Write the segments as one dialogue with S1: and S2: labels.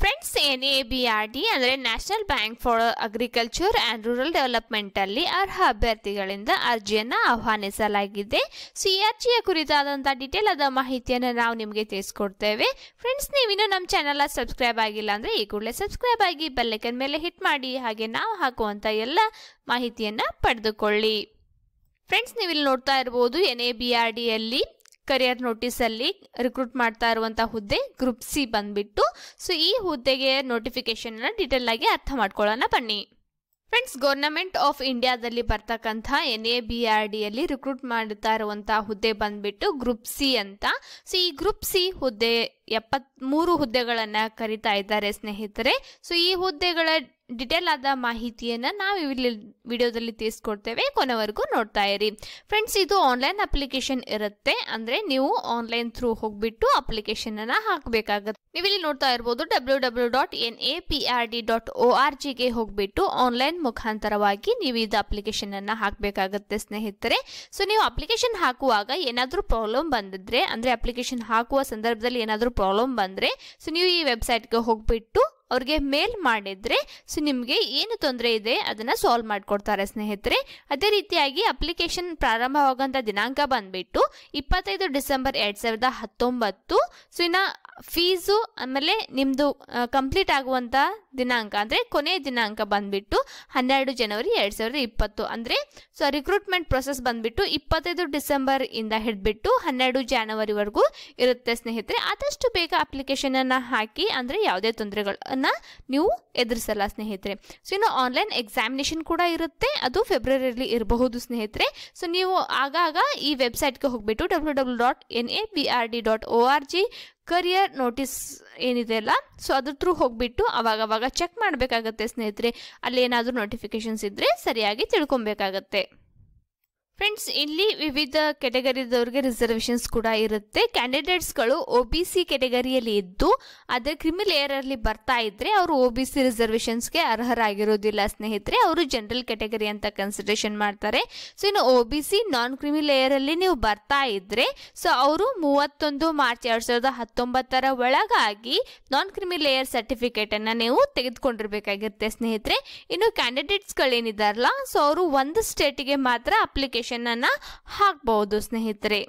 S1: friends N A B R D ಅಂದರೆ national bank for agriculture and rural ಡೆವಲಪ್ಮೆಂಟಲ್ಲಿ ಅರ್ಹ ಅಭ್ಯರ್ಥಿಗಳಿಂದ ಅರ್ಜಿಯನ್ನು ಆಹ್ವಾನಿಸಲಾಗಿದೆ ಸಿ ಆರ್ ಜಿಯ ಕುರಿತಾದಂಥ ಡೀಟೇಲ್ ಆದ ಮಾಹಿತಿಯನ್ನು ನಾವು ನಿಮಗೆ ತಿಳಿಸ್ಕೊಡ್ತೇವೆ ಫ್ರೆಂಡ್ಸ್ ನೀವಿನ್ನೂ ನಮ್ಮ ಚಾನಲ್ ಸಬ್ಸ್ಕ್ರೈಬ್ ಆಗಿಲ್ಲ ಅಂದರೆ ಈ ಕೂಡಲೇ ಸಬ್ಸ್ಕ್ರೈಬ್ ಆಗಿ ಬೆಲ್ಲೈಕನ್ ಮೇಲೆ ಹಿಟ್ ಮಾಡಿ ಹಾಗೆ ನಾವು ಹಾಕುವಂಥ ಎಲ್ಲ ಮಾಹಿತಿಯನ್ನು ಪಡೆದುಕೊಳ್ಳಿ ಫ್ರೆಂಡ್ಸ್ ನೀವು ಇಲ್ಲಿ ನೋಡ್ತಾ ಇರ್ಬೋದು ಎನ್ ಎ ಬಿ ಆರ್ ಡಿಯಲ್ಲಿ ಕರಿಯರ್ ನೋಟಿಸಲ್ಲಿ ರಿಕ್ರೂಟ್ ಮಾಡ್ತಾ ಇರುವಂಥ ಹುದ್ದೆ ಗ್ರೂಪ್ ಸಿ ಬಂದ್ಬಿಟ್ಟು ಸೊ ಈ ಹುದ್ದೆಗೆ ನೋಟಿಫಿಕೇಶನ್ನ ಡೀಟೇಲ್ ಆಗಿ ಅರ್ಥ ಮಾಡ್ಕೊಳ್ಳೋಣ ಬನ್ನಿ ಫ್ರೆಂಡ್ಸ್ ಗೌರ್ನಮೆಂಟ್ ಆಫ್ ಇಂಡಿಯಾದಲ್ಲಿ ಬರ್ತಕ್ಕಂಥ ಎನ್ ಎ ಬಿ ಆರ್ ಡಿಯಲ್ಲಿ ರಿಕ್ರೂಟ್ ಮಾಡ್ತಾ ಇರುವಂಥ ಹುದ್ದೆ ಬಂದ್ಬಿಟ್ಟು ಗ್ರೂಪ್ ಸಿ ಅಂತ ಸೊ ಈ ಗ್ರೂಪ್ ಸಿ ಹುದ್ದೆ ಎಪ್ಪತ್ತ್ಮೂರು ಹುದ್ದೆಗಳನ್ನು ಕರಿತಾ ಇದ್ದಾರೆ ಸ್ನೇಹಿತರೆ ಸೊ ಈ ಹುದ್ದೆಗಳ ಡಿಟೇಲ್ ಆದ ಮಾಹಿತಿಯನ್ನು ನಾವು ಇಲ್ಲಿ ವಿಡಿಯೋದಲ್ಲಿ ತಿಳಿಸ್ಕೊಡ್ತೇವೆ ಕೊನೆವರೆಗೂ ನೋಡ್ತಾ ಇರಿ ಫ್ರೆಂಡ್ಸ್ ಇದು ಆನ್ಲೈನ್ ಅಪ್ಲಿಕೇಶನ್ ಇರುತ್ತೆ ಅಂದರೆ ನೀವು ಆನ್ಲೈನ್ ಥ್ರೂ ಹೋಗ್ಬಿಟ್ಟು ಅಪ್ಲಿಕೇಶನನ್ನು ಹಾಕಬೇಕಾಗುತ್ತೆ ನೀವು ಇಲ್ಲಿ ನೋಡ್ತಾ ಇರ್ಬೋದು W W dot N A P R D dot O R ಜಿಗೆ ಹೋಗ್ಬಿಟ್ಟು ಆನ್ಲೈನ್ ಮುಖಾಂತರವಾಗಿ ನೀವು ಇದು ಅಪ್ಲಿಕೇಶನನ್ನು ಹಾಕಬೇಕಾಗುತ್ತೆ ಸ್ನೇಹಿತರೆ ಸೊ ನೀವು ಅಪ್ಲಿಕೇಶನ್ ಹಾಕುವಾಗ ಏನಾದರೂ ಪ್ರಾಬ್ಲಮ್ ಬಂದಿದ್ರೆ ಅಂದರೆ ಅಪ್ಲಿಕೇಶನ್ ಹಾಕುವ ಸಂದರ್ಭದಲ್ಲಿ ಏನಾದರೂ ಪ್ರಾಬ್ಲಮ್ ಬಂದರೆ ಸೊ ನೀವು ಈ ವೆಬ್ಸೈಟ್ಗೆ ಹೋಗ್ಬಿಟ್ಟು ಅವ್ರಿಗೆ ಮೇಲ್ ಮಾಡಿದರೆ ಸೊ ನಿಮಗೆ ಏನು ತೊಂದರೆ ಇದೆ ಅದನ್ನು ಸಾಲ್ವ್ ಮಾಡಿಕೊಡ್ತಾರೆ ಸ್ನೇಹಿತರೆ ಅದೇ ರೀತಿಯಾಗಿ ಅಪ್ಲಿಕೇಶನ್ ಪ್ರಾರಂಭವಾಗುವಂಥ ದಿನಾಂಕ ಬಂದುಬಿಟ್ಟು ಇಪ್ಪತ್ತೈದು ಡಿಸೆಂಬರ್ ಎರಡು ಸಾವಿರದ ಹತ್ತೊಂಬತ್ತು ಸೊ ಇನ್ನು ಫೀಸು ಆಮೇಲೆ ನಿಮ್ಮದು ಕಂಪ್ಲೀಟ್ ಆಗುವಂಥ ದಿನಾಂಕ ಅಂದರೆ ಕೊನೆಯ ದಿನಾಂಕ ಬಂದುಬಿಟ್ಟು ಹನ್ನೆರಡು ಜನವರಿ ಎರಡು ಸಾವಿರದ ಇಪ್ಪತ್ತು ಅಂದರೆ ಸೊ ರಿಕ್ರೂಟ್ಮೆಂಟ್ ಪ್ರೊಸೆಸ್ ಬಂದುಬಿಟ್ಟು ಇಪ್ಪತ್ತೈದು ಡಿಸೆಂಬರ್ ಇಂದ ಹಿಡಿದ್ಬಿಟ್ಟು ಹನ್ನೆರಡು ಜಾನ್ವರಿವರೆಗೂ ಇರುತ್ತೆ ಸ್ನೇಹಿತರೆ ಆದಷ್ಟು ಬೇಗ ಅಪ್ಲಿಕೇಶನನ್ನು ಹಾಕಿ ಅಂದರೆ ಯಾವುದೇ ತೊಂದರೆಗಳನ್ನು ನೀವು ಎದುರಿಸಲ್ಲ ಸ್ನೇಹಿತರೆ ಸೊ ಇನ್ನು ಆನ್ಲೈನ್ ಎಕ್ಸಾಮಿನೇಷನ್ ಕೂಡ ಇರುತ್ತೆ ಅದು ಫೆಬ್ರವರಿಯಲ್ಲಿ ಇರಬಹುದು ಸ್ನೇಹಿತರೆ ಸೊ ನೀವು ಆಗಾಗ ಈ ವೆಬ್ಸೈಟ್ಗೆ ಹೋಗ್ಬಿಟ್ಟು W W dot N A B R D dot O R G career notice ಏನಿದೆ ಅಲ್ಲ ಸೊ ಅದ್ರ ಥ್ರೂ ಹೋಗ್ಬಿಟ್ಟು ಅವಾಗ ಅವಾಗ ಚೆಕ್ ಮಾಡಬೇಕಾಗತ್ತೆ ಸ್ನೇಹಿತರೆ ಅಲ್ಲಿ ಏನಾದರೂ ನೋಟಿಫಿಕೇಶನ್ಸ್ ಇದ್ದರೆ ಸರಿಯಾಗಿ ತಿಳ್ಕೊಬೇಕಾಗತ್ತೆ ಫ್ರೆಂಡ್ಸ್ ಇಲ್ಲಿ ವಿವಿಧ ಕೆಟಗರಿದವ್ರಿಗೆ ರಿಸರ್ವೇಷನ್ಸ್ ಕೂಡ ಇರುತ್ತೆ ಕ್ಯಾಂಡಿಡೇಟ್ಸ್ಗಳು ಒ ಬಿ ಸಿ ಕೆಟಗರಿಯಲ್ಲಿ ಇದ್ದು ಅದೇ ಕ್ರಿಮಿ ಲೇಯರಲ್ಲಿ ಬರ್ತಾ ಇದ್ರೆ ಅವರು ಒ ಬಿ ಸಿ ರಿಸರ್ವೇಷನ್ಸ್ಗೆ ಅರ್ಹರಾಗಿರೋದಿಲ್ಲ ಸ್ನೇಹಿತರೆ ಅವರು ಜನರಲ್ ಕೆಟಗರಿ ಅಂತ ಕನ್ಸಿಡರೇಷನ್ ಮಾಡ್ತಾರೆ ಸೊ ಇನ್ನು ಒ ಬಿ ಸಿ ನಾನ್ ಕ್ರಿಮಿ ಲೇಯರಲ್ಲಿ ನೀವು ಬರ್ತಾ ಇದ್ರೆ ಸೊ ಅವರು ಮೂವತ್ತೊಂದು ಮಾರ್ಚ್ ಎರಡು ಸಾವಿರದ ಹತ್ತೊಂಬತ್ತರ ಒಳಗಾಗಿ ನಾನ್ ಕ್ರಿಮಿ ಲೇಯರ್ ಸರ್ಟಿಫಿಕೇಟನ್ನು ನೀವು ತೆಗೆದುಕೊಂಡಿರ್ಬೇಕಾಗಿರುತ್ತೆ ಸ್ನೇಹಿತರೆ ಇನ್ನು ಕ್ಯಾಂಡಿಡೇಟ್ಸ್ಗಳೇನಿದಾರಲ್ಲ ಸೊ ಅವರು ಒಂದು ಸ್ಟೇಟಿಗೆ ಮಾತ್ರ ಅಪ್ಲಿಕೇಶನ್ ಅನ್ನ ಹಾಕ್ಬಹುದು ಸ್ನೇಹಿತರೆ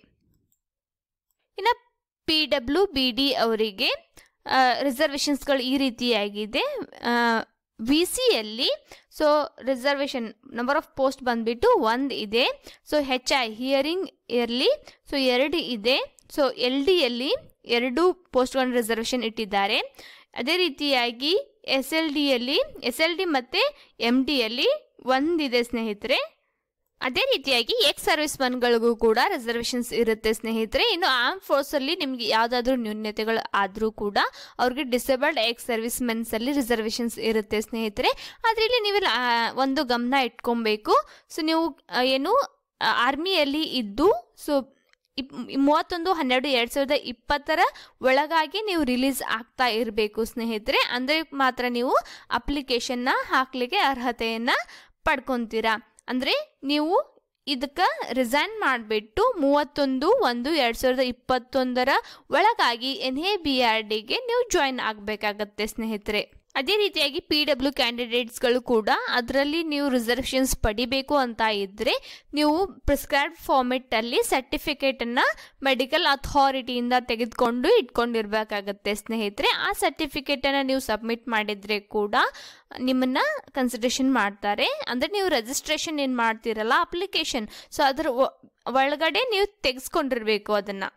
S1: ಇನ್ನು ಪಿ ಡಬ್ಲ್ಯೂ ಬಿ ಡಿ ಅವರಿಗೆ ರಿಸರ್ವೇಷನ್ಸ್ಗಳು ಈ ರೀತಿಯಾಗಿದೆ ವಿ ಸಿಯಲ್ಲಿ so reservation number of post ಬಂದ್ಬಿಟ್ಟು ಒಂದು ಇದೆ so H I hearing early so ಎರಡು ಇದೆ ಸೊ ಎಲ್ ಡಿಯಲ್ಲಿ ಎರಡು ಪೋಸ್ಟ್ಗಳನ್ನು ರಿಸರ್ವೇಷನ್ ಇಟ್ಟಿದ್ದಾರೆ ಅದೇ ರೀತಿಯಾಗಿ ಎಸ್ ಎಲ್ ಡಿಯಲ್ಲಿ ಎಸ್ ಎಲ್ ಡಿ ಮತ್ತು ಎಮ್ ಡಿಯಲ್ಲಿ ಒಂದಿದೆ ಸ್ನೇಹಿತರೆ ಅದೇ ರೀತಿಯಾಗಿ ಎಕ್ಸ್ ಸರ್ವಿಸ್ ಮನ್ಗಳಿಗೂ ಕೂಡ ರಿಸರ್ವೇಷನ್ಸ್ ಇರುತ್ತೆ ಸ್ನೇಹಿತರೆ ಇನ್ನು ಆರ್ಮ್ ಫೋರ್ಸಲ್ಲಿ ನಿಮಗೆ ಯಾವುದಾದ್ರೂ ನ್ಯೂನ್ಯತೆಗಳು ಆದರೂ ಕೂಡ ಅವ್ರಿಗೆ ಡಿಸೇಬಲ್ಡ್ ಎಕ್ಸ್ ಸರ್ವಿಸ್ ಮೆನ್ಸಲ್ಲಿ ರಿಸರ್ವೇಷನ್ಸ್ ಇರುತ್ತೆ ಸ್ನೇಹಿತರೆ ಆದರೆ ಇಲ್ಲಿ ನೀವೆಲ್ಲ ಒಂದು ಗಮನ ಇಟ್ಕೊಬೇಕು ಸೊ ನೀವು ಏನು ಆರ್ಮಿಯಲ್ಲಿ ಇದ್ದು ಸೊ ಇಪ್ ಮೂವತ್ತೊಂದು ಹನ್ನೆರಡು ಎರಡು ಸಾವಿರದ ಇಪ್ಪತ್ತರ ಒಳಗಾಗಿ ನೀವು ರಿಲೀಸ್ ಆಗ್ತಾ ಇರಬೇಕು ಸ್ನೇಹಿತರೆ ಅಂದರೆ ಮಾತ್ರ ನೀವು ಅಪ್ಲಿಕೇಶನ್ನ ಹಾಕಲಿಕ್ಕೆ ಅರ್ಹತೆಯನ್ನು ಪಡ್ಕೊತೀರಾ ಅಂದರೆ ನೀವು ಇದಕ್ಕೆ ರಿಸೈನ್ ಮಾಡಿಬಿಟ್ಟು ಮೂವತ್ತೊಂದು ಒಂದು ಎರಡು ಸಾವಿರದ ಇಪ್ಪತ್ತೊಂದರ ಒಳಗಾಗಿ ಎನ್ ಎ ಬಿ ಆರ್ ಡಿಗೆ ನೀವು ಜಾಯಿನ್ ಆಗಬೇಕಾಗತ್ತೆ ಸ್ನೇಹಿತರೆ ಅದೇ ರೀತಿಯಾಗಿ ಪಿ ಡಬ್ಲ್ಯೂ ಕ್ಯಾಂಡಿಡೇಟ್ಸ್ಗಳು ಕೂಡ ಅದರಲ್ಲಿ ನೀವು ರಿಸರ್ವೇಷನ್ಸ್ ಪಡಿಬೇಕು ಅಂತ ಇದ್ದರೆ ನೀವು ಪ್ರಿಸ್ಕ್ರೈಬ್ ಫಾರ್ಮೆಟಲ್ಲಿ ಸರ್ಟಿಫಿಕೇಟನ್ನು ಮೆಡಿಕಲ್ ಅಥಾರಿಟಿಯಿಂದ ತೆಗೆದುಕೊಂಡು ಇಟ್ಕೊಂಡಿರ್ಬೇಕಾಗತ್ತೆ ಸ್ನೇಹಿತರೆ ಆ ಸರ್ಟಿಫಿಕೇಟನ್ನು ನೀವು ಸಬ್ಮಿಟ್ ಮಾಡಿದರೆ ಕೂಡ ನಿಮ್ಮನ್ನು ಕನ್ಸಿಡರೇಷನ್ ಮಾಡ್ತಾರೆ ಅಂದರೆ ನೀವು ರಿಜಿಸ್ಟ್ರೇಷನ್ ಏನು ಮಾಡ್ತೀರಲ್ಲ ಅಪ್ಲಿಕೇಶನ್ ಸೊ ಅದರ ಒಳಗಡೆ ನೀವು ತೆಗೆಸ್ಕೊಂಡಿರ್ಬೇಕು ಅದನ್ನು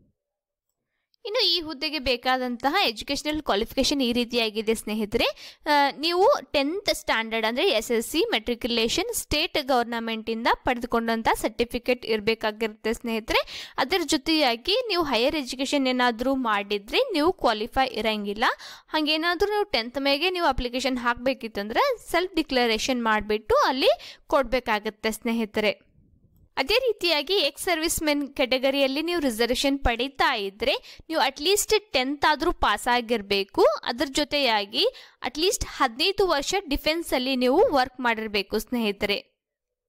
S1: ಇನ್ನು ಈ ಹುದ್ದೆಗೆ ಬೇಕಾದಂತಹ ಎಜುಕೇಷನಲ್ ಕ್ವಾಲಿಫಿಕೇಷನ್ ಈ ರೀತಿಯಾಗಿದೆ ಸ್ನೇಹಿತರೆ ನೀವು ಟೆಂತ್ ಸ್ಟ್ಯಾಂಡರ್ಡ್ ಅಂದರೆ S S C matriculation state ಗೌರ್ನಮೆಂಟಿಂದ ಪಡೆದುಕೊಂಡಂಥ ಸರ್ಟಿಫಿಕೇಟ್ ಇರಬೇಕಾಗಿರುತ್ತೆ ಸ್ನೇಹಿತರೆ ಅದರ ಜೊತೆಯಾಗಿ ನೀವು ಹೈಯರ್ ಎಜುಕೇಷನ್ ಏನಾದರೂ ಮಾಡಿದರೆ ನೀವು ಕ್ವಾಲಿಫೈ ಇರೋಂಗಿಲ್ಲ ಹಾಗೇನಾದರೂ ನೀವು ಟೆಂತ್ ಮೇಗೆ ನೀವು ಅಪ್ಲಿಕೇಶನ್ ಹಾಕಬೇಕಿತ್ತಂದ್ರೆ ಸೆಲ್ಫ್ ಡಿಕ್ಲರೇಷನ್ ಮಾಡಿಬಿಟ್ಟು ಅಲ್ಲಿ ಕೊಡಬೇಕಾಗತ್ತೆ ಸ್ನೇಹಿತರೆ ಅದೇ ರೀತಿಯಾಗಿ ಎಕ್ಸ್ ಸರ್ವಿಸ್ ಮೆನ್ ಕೆಟಗರಿಯಲ್ಲಿ ನೀವು ರಿಸರ್ವೇಷನ್ ಪಡೀತಾ ಇದ್ದರೆ ನೀವು ಅಟ್ಲೀಸ್ಟ್ ಟೆಂತ್ ಆದರೂ ಪಾಸ್ ಆಗಿರಬೇಕು ಅದ್ರ ಜೊತೆಯಾಗಿ ಅಟ್ಲೀಸ್ಟ್ ಹದಿನೈದು ವರ್ಷ ಡಿಫೆನ್ಸಲ್ಲಿ ನೀವು ವರ್ಕ್ ಮಾಡಿರಬೇಕು ಸ್ನೇಹಿತರೆ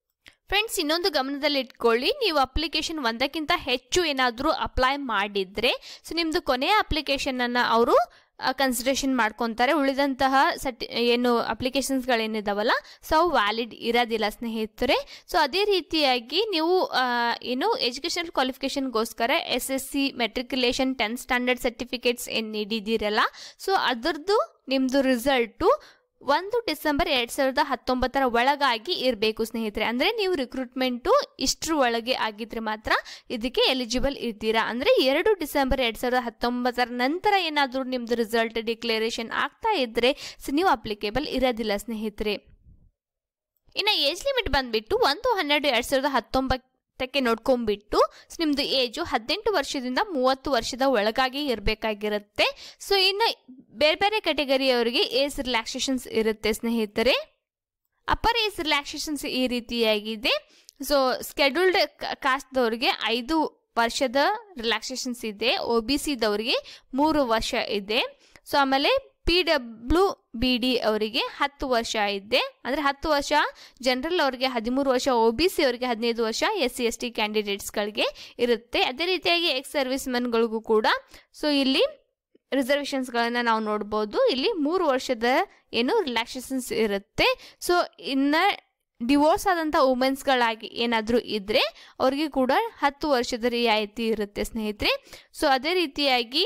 S1: ಫ್ರೆಂಡ್ಸ್ ಇನ್ನೊಂದು ಗಮನದಲ್ಲಿ ಇಟ್ಕೊಳ್ಳಿ ನೀವು ಅಪ್ಲಿಕೇಶನ್ ಒಂದಕ್ಕಿಂತ ಹೆಚ್ಚು ಏನಾದರೂ ಅಪ್ಲೈ ಮಾಡಿದರೆ ಸೊ ನಿಮ್ಮದು ಕೊನೆಯ ಅಪ್ಲಿಕೇಶನನ್ನು ಅವರು ಕನ್ಸಿಡರೇಷನ್ ಮಾಡ್ಕೊತಾರೆ ಉಳಿದಂತಹ ಸರ್ಟಿ ಏನು ಅಪ್ಲಿಕೇಶನ್ಸ್ಗಳೇನಿದಾವಲ್ಲ ಸೊ ಅವು ವ್ಯಾಲಿಡ್ ಇರೋದಿಲ್ಲ ಸ್ನೇಹಿತರೆ ಸೊ ಅದೇ ರೀತಿಯಾಗಿ ನೀವು ಆ, ಏನು ಎಜುಕೇಷನಲ್ ಕ್ವಾಲಿಫಿಕೇಷನ್ಗೋಸ್ಕರ S S C matriculation tenth standard certificates ಏನು ನೀಡಿದ್ದೀರಲ್ಲ ಸೊ ಅದರದ್ದು ನಿಮ್ಮದು ರಿಸಲ್ಟು ಒಂದು ಡಿಸೆಂಬರ್ ಎರಡು ಸಾವಿರದ ಹತ್ತೊಂಬತ್ತರ ಒಳಗಾಗಿ ಇರಬೇಕು ಸ್ನೇಹಿತರೆ ಅಂದರೆ ನೀವು ರಿಕ್ರೂಟ್ಮೆಂಟು ಇಷ್ಟರ ಒಳಗೆ ಆಗಿದ್ರೆ ಮಾತ್ರ ಇದಕ್ಕೆ ಎಲಿಜಿಬಲ್ ಇರ್ತೀರಾ ಅಂದರೆ ಎರಡು ಡಿಸೆಂಬರ್ ಎರಡು ಸಾವಿರದ ಹತ್ತೊಂಬತ್ತರ ನಂತರ ಏನಾದರೂ ನಿಮ್ಮದು ರಿಸಲ್ಟ್ ಡಿಕ್ಲೇರೇಷನ್ ಆಗ್ತಾ ಇದ್ದರೆ ಸೊ ನೀವು ಅಪ್ಲಿಕೇಬಲ್ ಇರೋದಿಲ್ಲ ಸ್ನೇಹಿತರೆ ಇನ್ನು ಏಜ್ ಲಿಮಿಟ್ ಬಂದುಬಿಟ್ಟು ಒಂದು ಹನ್ನೆರಡು ಎರಡು ಸಾವಿರದ ಹತ್ತೊಂಬತ್ತಕ್ಕೆ ನೋಡ್ಕೊಂಡ್ಬಿಟ್ಟು ಸೊ ನಿಮ್ಮದು ಏಜು ಹದಿನೆಂಟು ವರ್ಷದಿಂದ ಮೂವತ್ತು ವರ್ಷದ ಒಳಗಾಗಿ ಇರಬೇಕಾಗಿರುತ್ತೆ ಸೊ ಇನ್ನು ಬೇರೆ ಬೇರೆ ಕ್ಯಾಟಗರಿಯವರಿಗೆ ಏಜ್ ರಿಲ್ಯಾಕ್ಸೇಷನ್ಸ್ ಇರುತ್ತೆ ಸ್ನೇಹಿತರೆ ಅಪ್ಪರ್ ಏಜ್ ರಿಲ್ಯಾಕ್ಸೇಷನ್ಸ್ ಈ ರೀತಿಯಾಗಿದೆ ಸೊ ಸ್ಕೆಡ್ಯೂಲ್ಡ್ ಕಾಸ್ಟ್ದವ್ರಿಗೆ ಐದು ವರ್ಷದ ರಿಲ್ಯಾಕ್ಸೇಷನ್ಸ್ ಇದೆ ಒ ಬಿ ಸಿದವರಿಗೆ ಮೂರು ವರ್ಷ ಇದೆ ಸೊ ಆಮೇಲೆ ಪಿ ಡಬ್ಲ್ಯೂ ಬಿ ಡಿ ಅವರಿಗೆ ಹತ್ತು ವರ್ಷ ಇದೆ ಅಂದರೆ ಹತ್ತು ವರ್ಷ ಜನರಲ್ ಅವರಿಗೆ ಹದಿಮೂರು ವರ್ಷ ಒ ಬಿ ಸಿ ಅವರಿಗೆ ಹದಿನೈದು ವರ್ಷ ಎಸ್ ಸಿ ಎಸ್ ಟಿ ಕ್ಯಾಂಡಿಡೇಟ್ಸ್ಗಳಿಗೆ ಇರುತ್ತೆ ಅದೇ ರೀತಿಯಾಗಿ ಎಕ್ಸ್ ಸರ್ವಿಸ್ ಮೆನ್ಗಳಿಗೂ ಕೂಡ ಸೊ ಇಲ್ಲಿ ರಿಸರ್ವೇಷನ್ಸ್ಗಳನ್ನು ನಾವು ನೋಡ್ಬೋದು ಇಲ್ಲಿ ಮೂರು ವರ್ಷದ ಏನು ರಿಲ್ಯಾಕ್ಸೇಷನ್ಸ್ ಇರುತ್ತೆ ಸೊ ಇನ್ನು ಡಿವೋರ್ಸ್ ಆದಂಥ ವುಮೆನ್ಸ್ಗಳಾಗಿ ಏನಾದರೂ ಇದ್ದರೆ ಅವ್ರಿಗೆ ಕೂಡ ಹತ್ತು ವರ್ಷದ ರಿಯಾಯಿತಿ ಇರುತ್ತೆ ಸ್ನೇಹಿತರೆ ಸೊ ಅದೇ ರೀತಿಯಾಗಿ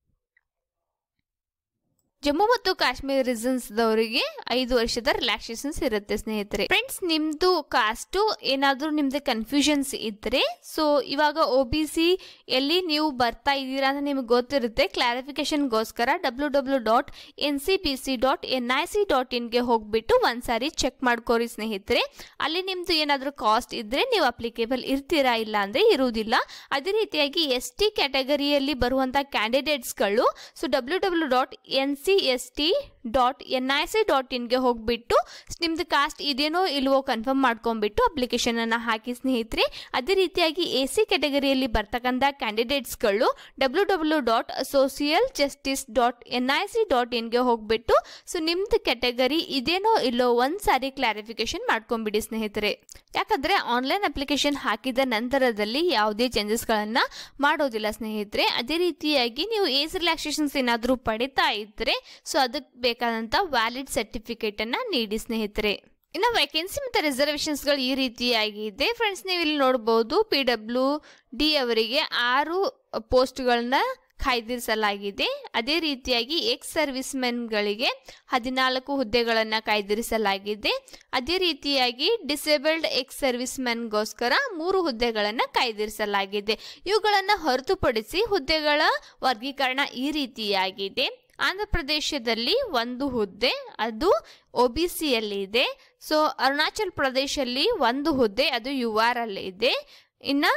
S1: ಜಮ್ಮು ಮತ್ತು ಕಾಶ್ಮೀರ ರೀಸನ್ಸ್ದವರಿಗೆ ಐದು ವರ್ಷದ ರಿಲ್ಯಾಕ್ಸೇಷನ್ಸ್ ಇರುತ್ತೆ ಸ್ನೇಹಿತರೆ ಫ್ರೆಂಡ್ಸ್ ನಿಮ್ದು ಕಾಸ್ಟು ಏನಾದರೂ ನಿಮ್ದು ಕನ್ಫ್ಯೂಷನ್ಸ್ ಇದ್ದರೆ ಸೊ ಇವಾಗ ಒ ಬಿ ಸಿ ಎಲ್ಲಿ ನೀವು ಬರ್ತಾ ಇದ್ದೀರಾ ಅಂತ ನಿಮಗೆ ಗೊತ್ತಿರುತ್ತೆ ಕ್ಲಾರಿಫಿಕೇಶನ್ಗೋಸ್ಕರ W W dot N C P C dot N I C dot ಇನ್ಗೆ ಹೋಗ್ಬಿಟ್ಟು ಒಂದ್ಸಾರಿ ಚೆಕ್ ಮಾಡ್ಕೋರಿ ಸ್ನೇಹಿತರೆ ಅಲ್ಲಿ ನಿಮ್ದು ಏನಾದರೂ ಕಾಸ್ಟ್ ಇದ್ದರೆ ನೀವು ಅಪ್ಲಿಕೇಬಲ್ ಇರ್ತೀರಾ ಇಲ್ಲ ಅಂದರೆ ಇರುವುದಿಲ್ಲ ಅದೇ ರೀತಿಯಾಗಿ ಎಸ್ ಟಿ ಕ್ಯಾಟಗರಿಯಲ್ಲಿ ಬರುವಂಥ ಕ್ಯಾಂಡಿಡೇಟ್ಸ್ಗಳು so W W dot N C S T dot N I C dot ಇನ್ಗೆ ಹೋಗ್ಬಿಟ್ಟು ನಿಮ್ದು ಕಾಸ್ಟ್ ಇದೇನೋ ಇಲ್ವೋ ಕನ್ಫರ್ಮ್ ಮಾಡ್ಕೊಂಡ್ಬಿಟ್ಟು ಅಪ್ಲಿಕೇಶನನ್ನು ಹಾಕಿ ಸ್ನೇಹಿತರೆ ಅದೇ ರೀತಿಯಾಗಿ ಎ ಸಿ ಕ್ಯಾಟಗರಿಯಲ್ಲಿ ಬರ್ತಕ್ಕಂಥ ಕ್ಯಾಂಡಿಡೇಟ್ಸ್ಗಳು W W dot social justice dot N I C dot ಇನ್ಗೆ ಹೋಗ್ಬಿಟ್ಟು ಸೊ ನಿಮ್ದು ಕ್ಯಾಟಗರಿ ಇದೇನೋ ಇಲ್ಲೋ ಒಂದು ಸಾರಿ ಕ್ಲಾರಿಫಿಕೇಶನ್ ಮಾಡ್ಕೊಂಬಿಡಿ ಸ್ನೇಹಿತರೆ ಯಾಕಂದರೆ ಆನ್ಲೈನ್ ಅಪ್ಲಿಕೇಶನ್ ಹಾಕಿದ ನಂತರದಲ್ಲಿ ಯಾವುದೇ ಚೇಂಜಸ್ಗಳನ್ನು ಮಾಡೋದಿಲ್ಲ ಸ್ನೇಹಿತರೆ ಅದೇ ರೀತಿಯಾಗಿ ನೀವು ಏಜ್ ರಿಲ್ಯಾಕ್ಸೇಷನ್ಸ್ ಏನಾದರೂ ಪಡಿತಾ ಇದ್ದರೆ ಸೊ ಅದಕ್ಕೆ ಬೇಕಾದಂಥ ವ್ಯಾಲಿಡ್ ಸರ್ಟಿಫಿಕೇಟನ್ನು ನೀಡಿ ಸ್ನೇಹಿತರೆ ಇನ್ನು ವೇಕೆನ್ಸಿ ಮತ್ತು ರಿಸರ್ವೇಷನ್ಸ್ಗಳು ಈ ರೀತಿಯಾಗಿದೆ ಫ್ರೆಂಡ್ಸ್ ನೀವು ಇಲ್ಲಿ ನೋಡ್ಬೋದು ಪಿ ಡಬ್ಲ್ಯೂ ಡಿ ಅವರಿಗೆ ಆರು ಪೋಸ್ಟ್ಗಳನ್ನ ಕಾಯ್ದಿರಿಸಲಾಗಿದೆ ಅದೇ ರೀತಿಯಾಗಿ ಎಕ್ಸ್ ಸರ್ವಿಸ್ ಮೆನ್ಗಳಿಗೆ ಹದಿನಾಲ್ಕು ಹುದ್ದೆಗಳನ್ನು ಕಾಯ್ದಿರಿಸಲಾಗಿದೆ ಅದೇ ರೀತಿಯಾಗಿ ಡಿಸೇಬಲ್ಡ್ ಎಕ್ಸ್ ಸರ್ವಿಸ್ ಮೆನ್ಗೋಸ್ಕರ ಮೂರು ಹುದ್ದೆಗಳನ್ನು ಕಾಯ್ದಿರಿಸಲಾಗಿದೆ ಇವುಗಳನ್ನು ಹೊರತುಪಡಿಸಿ ಹುದ್ದೆಗಳ ವರ್ಗೀಕರಣ ಈ ರೀತಿಯಾಗಿದೆ ಆಂಧ್ರ ಪ್ರದೇಶದಲ್ಲಿ ಒಂದು ಹುದ್ದೆ ಅದು ಒ ಬಿ ಸಿಯಲ್ಲಿ ಇದೆ ಸೊ ಅರುಣಾಚಲ್ ಪ್ರದೇಶಲ್ಲಿ ಒಂದು ಹುದ್ದೆ ಅದು ಯು ಆರ್ ಅಲ್ಲಿ ಇದೆ ಇನ್ನು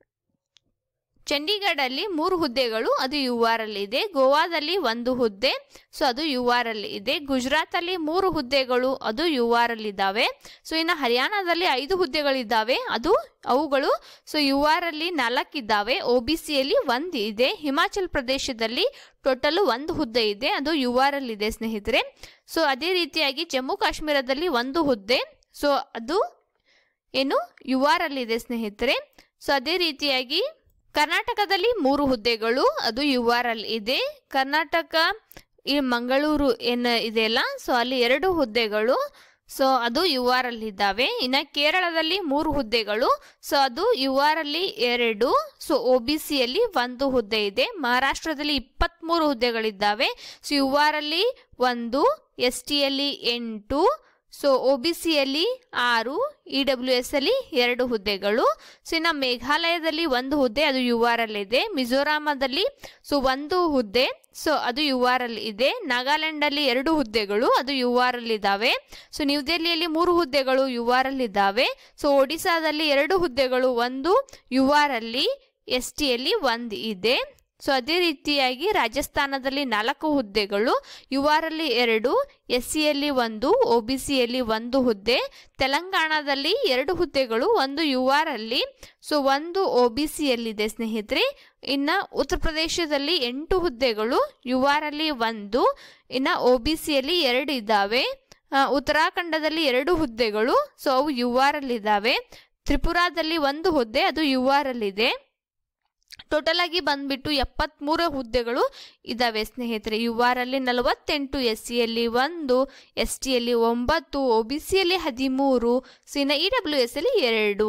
S1: ಚಂಡೀಗಢಲ್ಲಿ ಮೂರು ಹುದ್ದೆಗಳು ಅದು ಯು ಆರ್ ಅಲ್ಲಿ ಇದೆ ಗೋವಾದಲ್ಲಿ ಒಂದು ಹುದ್ದೆ ಸೊ ಅದು ಯು ಆರ್ ಅಲ್ಲಿ ಇದೆ ಗುಜರಾತಲ್ಲಿ ಮೂರು ಹುದ್ದೆಗಳು ಅದು ಯು ಆರ್ ಅಲ್ಲಿ ಇದ್ದಾವೆ ಸೊ ಇನ್ನು ಹರಿಯಾಣದಲ್ಲಿ ಐದು ಹುದ್ದೆಗಳಿದ್ದಾವೆ ಅದು ಅವುಗಳು ಸೊ ಯು ಆರ್ ಅಲ್ಲಿ ನಾಲ್ಕಿದ್ದಾವೆ ಒ ಬಿ ಸಿಯಲ್ಲಿ ಒಂದು ಇದೆ ಹಿಮಾಚಲ್ ಪ್ರದೇಶದಲ್ಲಿ ಟೋಟಲ್ ಒಂದು ಹುದ್ದೆ ಇದೆ ಅದು ಯು ಆರ್ ಅಲ್ಲಿ ಇದೆ ಸ್ನೇಹಿತರೆ ಸೊ ಅದೇ ರೀತಿಯಾಗಿ ಜಮ್ಮು ಕಾಶ್ಮೀರದಲ್ಲಿ ಒಂದು ಹುದ್ದೆ ಸೊ ಅದು ಏನು ಯು ಆರ್ ಅಲ್ಲಿ ಇದೆ ಸ್ನೇಹಿತರೆ ಸೊ ಅದೇ ರೀತಿಯಾಗಿ ಕರ್ನಾಟಕದಲ್ಲಿ ಮೂರು ಹುದ್ದೆಗಳು ಅದು ಯು ಆರ್ ಅಲ್ಲಿ ಇದೆ ಕರ್ನಾಟಕ ಈ ಮಂಗಳೂರು ಏನು ಇದೆಯಲ್ಲ ಸೊ ಅಲ್ಲಿ ಎರಡು ಹುದ್ದೆಗಳು ಸೊ ಅದು ಯು ಆರ್ ಅಲ್ಲಿ ಇದ್ದಾವೆ ಇನ್ನು ಕೇರಳದಲ್ಲಿ ಮೂರು ಹುದ್ದೆಗಳು ಸೊ ಅದು ಯು ಆರ್ ಅಲ್ಲಿ ಎರಡು ಸೊ ಒ ಬಿ ಸಿಯಲ್ಲಿ ಒಂದು ಹುದ್ದೆ ಇದೆ ಮಹಾರಾಷ್ಟ್ರದಲ್ಲಿ ಇಪ್ಪತ್ತ್ಮೂರು ಹುದ್ದೆಗಳಿದ್ದಾವೆ ಸೊ ಯು ಆರ್ ಅಲ್ಲಿ ಒಂದು ಎಸ್ ಟಿಯಲ್ಲಿ ಎಂಟು ಸೊ ಒ ಬಿ ಸಿಯಲ್ಲಿ ಆರು ಇ ಡಬ್ಲ್ಯೂ ಎಸ್ ಅಲ್ಲಿ ಎರಡು ಹುದ್ದೆಗಳು ಸೊ ಇನ್ನು ಮೇಘಾಲಯದಲ್ಲಿ ಒಂದು ಹುದ್ದೆ ಅದು ಯು ಆರ್ ಅಲ್ಲಿ ಇದೆ ಮಿಜೋರಾಮದಲ್ಲಿ ಸೊ ಒಂದು ಹುದ್ದೆ ಸೊ ಅದು ಯು ಆರ್ ಅಲ್ಲಿ ಇದೆ ನಾಗಾಲ್ಯಾಂಡಲ್ಲಿ ಎರಡು ಹುದ್ದೆಗಳು ಅದು ಯು ಆರ್ ಅಲ್ಲಿ ಇದ್ದಾವೆ ಸೊ ನ್ಯೂ ದೆಹಲಿಯಲ್ಲಿ ಮೂರು ಹುದ್ದೆಗಳು ಯು ಆರ್ ಅಲ್ಲಿ ಇದ್ದಾವೆ ಸೊ ಒಡಿಸಾದಲ್ಲಿ ಎರಡು ಹುದ್ದೆಗಳು ಒಂದು ಯು ಆರ್ ಅಲ್ಲಿ ಎಸ್ ಟಿಯಲ್ಲಿ ಒಂದು ಇದೆ ಸೊ ಅದೇ ರೀತಿಯಾಗಿ ರಾಜಸ್ಥಾನದಲ್ಲಿ ನಾಲ್ಕು ಹುದ್ದೆಗಳು ಯು ಆರ್ ಅಲ್ಲಿ ಎರಡು ಎಸ್ ಸಿಯಲ್ಲಿ ಒಂದು ಒ ಬಿ ಸಿಯಲ್ಲಿ ಒಂದು ಹುದ್ದೆ ತೆಲಂಗಾಣದಲ್ಲಿ ಎರಡು ಹುದ್ದೆಗಳು ಒಂದು ಯು ಆರ್ ಅಲ್ಲಿ ಸೊ ಒಂದು ಒ ಬಿ ಸಿಯಲ್ಲಿದೆ ಸ್ನೇಹಿತರೆ ಇನ್ನು ಉತ್ತರ ಪ್ರದೇಶದಲ್ಲಿ ಎಂಟು ಹುದ್ದೆಗಳು ಯು ಆರ್ ಅಲ್ಲಿ ಒಂದು ಇನ್ನು ಒ ಬಿ ಸಿಯಲ್ಲಿ ಎರಡು ಇದ್ದಾವೆ ಆ, ಉತ್ತರಾಖಂಡದಲ್ಲಿ ಎರಡು ಹುದ್ದೆಗಳು ಸೊ ಅವು ಯು ಆರ್ ಅಲ್ಲಿ ಇದ್ದಾವೆ ತ್ರಿಪುರಾದಲ್ಲಿ ಒಂದು ಹುದ್ದೆ ಅದು ಯು ಆರ್ ಅಲ್ಲಿದೆ ಟೋಟಲ್ ಆಗಿ ಬಂದ್ಬಿಟ್ಟು ಎಪ್ಪತ್ಮೂರು ಹುದ್ದೆಗಳು ಇದಾವೆ ಸ್ನೇಹಿತರೆ ಯು ಆರ್ ಅಲ್ಲಿ ನಲವತ್ತೆಂಟು ಎಸ್ ಸಿಯಲ್ಲಿ ಒಂದು ಎಸ್ ಟಿಯಲ್ಲಿ ಒಂಬತ್ತು ಒ ಬಿ ಸಿಯಲ್ಲಿ ಹದಿಮೂರು ಸಿನ ಇ ಡಬ್ಲ್ಯೂ ಎಸ್ ಅಲ್ಲಿ ಎರಡು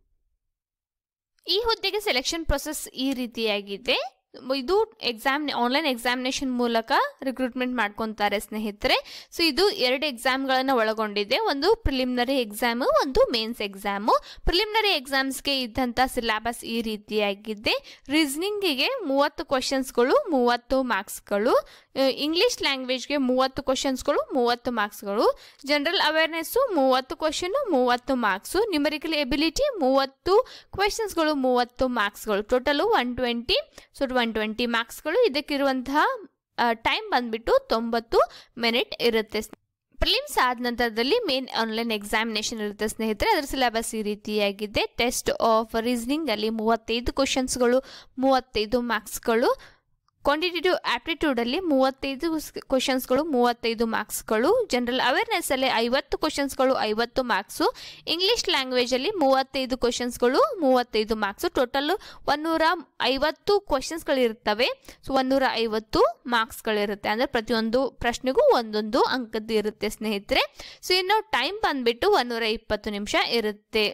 S1: ಈ ಹುದ್ದೆಗೆ ಸೆಲೆಕ್ಷನ್ ಪ್ರೊಸೆಸ್ ಈ ರೀತಿಯಾಗಿದೆ ಇದು ಎಕ್ಸಾಮ್ ಆನ್ಲೈನ್ ಎಕ್ಸಾಮಿನೇಷನ್ ಮೂಲಕ ರಿಕ್ರೂಟ್ಮೆಂಟ್ ಮಾಡ್ಕೊತಾರೆ ಸ್ನೇಹಿತರೆ ಸೊ ಇದು ಎರಡು ಎಕ್ಸಾಮ್ಗಳನ್ನು ಒಳಗೊಂಡಿದೆ ಒಂದು ಪ್ರಿಲಿಮಿನರಿ ಎಕ್ಸಾಮು ಒಂದು ಮೇನ್ಸ್ ಎಕ್ಸಾಮು ಪ್ರಿಲಿಮಿನರಿ ಎಕ್ಸಾಮ್ಸ್ಗೆ ಇದ್ದಂಥ ಸಿಲೆಬಸ್ ಈ ರೀತಿಯಾಗಿದೆ ರೀಸನಿಂಗಿಗೆ ಮೂವತ್ತು ಕ್ವಶನ್ಸ್ಗಳು ಮೂವತ್ತು ಮಾರ್ಕ್ಸ್ಗಳು ಇಂಗ್ಲಿಷ್ ಲ್ಯಾಂಗ್ವೇಜ್ಗೆ ಮೂವತ್ತು ಕ್ವಶನ್ಸ್ಗಳು ಮೂವತ್ತು ಮಾರ್ಕ್ಸ್ಗಳು ಜನರಲ್ ಅವೇರ್ನೆಸ್ಸು ಮೂವತ್ತು ಕ್ವಶನು ಮೂವತ್ತು ಮಾರ್ಕ್ಸು ನ್ಯೂಮರಿಕಲ್ ಎಬಿಲಿಟಿ ಮೂವತ್ತು ಕ್ವೆಶನ್ಸ್ಗಳು ಮೂವತ್ತು ಮಾರ್ಕ್ಸ್ಗಳು total one twenty so one twenty ಮಾರ್ಕ್ಸ್ಗಳು ಇದಕ್ಕಿರುವಂತಹ ಟೈಮ್ ಬಂದ್ಬಿಟ್ಟು ತೊಂಬತ್ತು ಮಿನಿಟ್ ಇರುತ್ತೆ ಪ್ರಿಲಿಮ್ಸ್ ಆದ ನಂತರದಲ್ಲಿ ಮೇನ್ ಆನ್ಲೈನ್ ಎಕ್ಸಾಮಿನೇಷನ್ ಇರುತ್ತೆ ಸ್ನೇಹಿತರೆ ಅದರ ಸಿಲೆಬಸ್ ಈ ರೀತಿಯಾಗಿದೆ ಟೆಸ್ಟ್ ಆಫ್ ರೀಸನಿಂಗ್ ಅಲ್ಲಿ ಮೂವತ್ತೈದು ಕ್ವಶನ್ಸ್ಗಳು ಮೂವತ್ತೈದು ಮಾರ್ಕ್ಸ್ಗಳು ಕ್ವಾಂಟಿಟೇಟಿವ್ ಆಪ್ಟಿಟ್ಯೂಡಲ್ಲಿ ಮೂವತ್ತೈದು ಕ್ವಶನ್ಸ್ಗಳು ಮೂವತ್ತೈದು ಮಾರ್ಕ್ಸ್ಗಳು ಜನರಲ್ ಅವೇರ್ನೆಸ್ಸಲ್ಲಿ ಐವತ್ತು ಕ್ವಶನ್ಸ್ಗಳು ಐವತ್ತು ಮಾರ್ಕ್ಸು ಇಂಗ್ಲೀಷ್ ಲ್ಯಾಂಗ್ವೇಜಲ್ಲಿ ಮೂವತ್ತೈದು ಕ್ವಶನ್ಸ್ಗಳು ಮೂವತ್ತೈದು ಮಾರ್ಕ್ಸು ಟೋಟಲ್ಲು ಒನ್ನೂರ ಐವತ್ತು ಕ್ವಶನ್ಸ್ಗಳಿರ್ತವೆ ಸೊ ಒನ್ನೂರ ಐವತ್ತು ಮಾರ್ಕ್ಸ್ಗಳಿರುತ್ತೆ ಅಂದರೆ ಪ್ರತಿಯೊಂದು ಪ್ರಶ್ನೆಗೂ ಒಂದೊಂದು ಅಂಕದ್ದು ಇರುತ್ತೆ ಸ್ನೇಹಿತರೆ ಸೊ ಇನ್ನು ಟೈಮ್ ಬಂದುಬಿಟ್ಟು ಒನ್ನೂರ ಇಪ್ಪತ್ತು ನಿಮಿಷ ಇರುತ್ತೆ